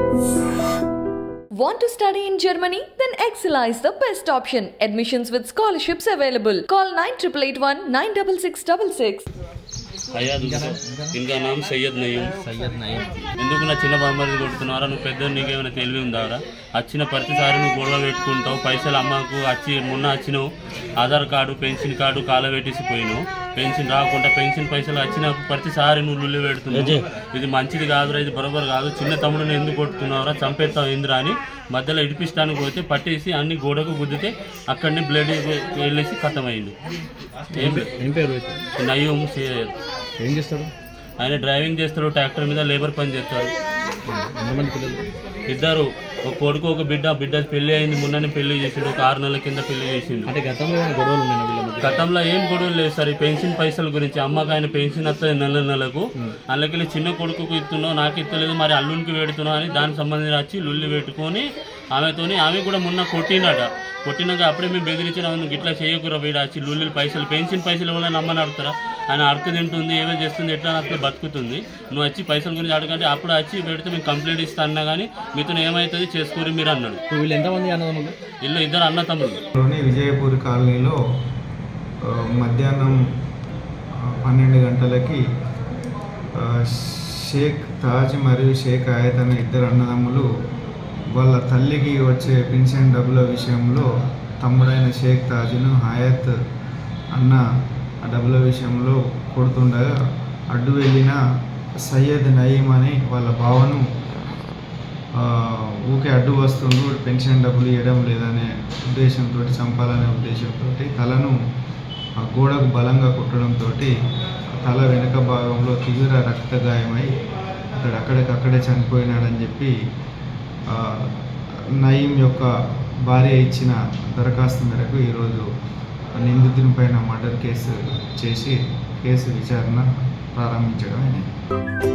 Want to study in Germany? Then Excella is the best option. Admissions with scholarships available. Call 9881 96666. అయ్యాదు ఇంకా నామ్ సయ్యద్ నయ్యం సయ్యద్ నయీం ఎందుకు నా చిన్న బామ్మది కొడుతున్నారా నువ్వు పెద్ద నీకేమైనా తెలివి ఉందారా వచ్చిన ప్రతిసారి నువ్వు గొడవ పెట్టుకుంటావు పైసలు అమ్మకు వచ్చి మొన్న వచ్చినావు ఆధార్ కార్డు పెన్షన్ కార్డు కాల పెట్టేసి పోయినావు పెన్షన్ రాకుండా పెన్షన్ పైసలు వచ్చిన ప్రతిసారి నువ్వు లుల్లి పెడుతున్నావు ఇది మంచిది కాదురా ఇది బరోబర్ కాదు చిన్న తమ్ముడిని ఎందుకు కొడుతున్నావురా చంపేస్తావు ఏందిరా అని మధ్యలో ఇడిపిస్తానికి పోతే పట్టేసి అన్ని గోడకు గుద్దితే అక్కడనే బ్లడ్ వెళ్ళేసి ఖతమైంది ఏం ఏం పేరు అయితే? నయ్యం సయ్యద్ ఏం చేస్తాడు ఆయన డ్రైవింగ్ చేస్తాడు ట్రాక్టర్ మీద లేబర్ పని చేస్తాడు ఎంతమంది పిల్లలు ఇద్దరు ఒక కొడుకు ఒక బిడ్డ బిడ్డ పెళ్లి అయింది మొన్ననే పెళ్లి చేసిండు ఒక ఆరు నెలల కింద పెళ్లి చేసిండు అంటే గతంలో ఏమైనా గొడవలు ఉన్నాయి వీళ్ళ మధ్య గతంలో ఏం గొడవలు లేదు సార్ ఈ పెన్షన్ పైసల గురించి అమ్మకి ఆయన పెన్షన్ వస్తుంది నెల నెలకు అందులోకి చిన్న కొడుకుకు ఇస్తున్నావు నాకు ఇస్తలేదు మరి అల్లునికి పెడుతున్నావు అని దానికి సంబంధించి వచ్చి లుల్లి పెట్టుకొని ఆమెతోని ఆమె కూడా మొన్న కొట్టినట కొట్టినాక అప్పుడే మేము బెదిరించిన నువ్వు ఇట్లా చేయకురా వీడు వచ్చి లుల్లి పైసలు పెన్షన్ పైసలు వల్ల నమ్మని అడుగుతారా ఆయన అడక తింటుంది ఏమో చేస్తుంది ఎట్లా అట్లా బతుకుతుంది నువ్వు వచ్చి పైసల గురించి అడగంటే అప్పుడు వచ్చి పెడితే మేము కంప్లైంట్ ఇస్తా అన్నా కానీ మీతో ఏమవుతుంది చేసుకోరు మీరు అన్నాడు ఇప్పుడు వీళ్ళు ఎంతమంది అన్నదమ్ములు ఇల్లు ఇద్దరు అన్న తమ్ముడు లోని విజయపూర్ కాలనీలో ఆ, మధ్యాహ్నం ఆ, పన్నెండు గంటలకి ఆ, షేక్ తాజ్ మరియు షేక్ ఆయత్ అనే ఇద్దరు అన్నదమ్ములు వాళ్ళ తల్లికి వచ్చే పెన్షన్ డబ్బుల విషయంలో తమ్ముడైన షేక్ తాజ్ను హయాత్ అన్న ఆ డబ్బుల విషయంలో కొడుతుండగా అడ్డు వెళ్ళిన సయ్యద్ నయీం అని వాళ్ళ బావను ఆ, ఊకే అడ్డు వస్తుండు పెన్షన్ డబ్బులు ఇవ్వడం లేదనే ఉద్దేశంతో చంపాలనే ఉద్దేశంతో తలను ఆ గోడకు బలంగా కుట్టడంతో తల వెనుక భాగంలో తీవ్ర రక్త గాయమై అతడు అక్కడికక్కడే చనిపోయినాడని చెప్పి ఆ, నయీం యొక్క భార్య ఇచ్చిన దరఖాస్తు మేరకు ఈరోజు నిందితుని పైన మర్డర్ కేసు చేసి కేసు విచారణ ప్రారంభించడం అయింది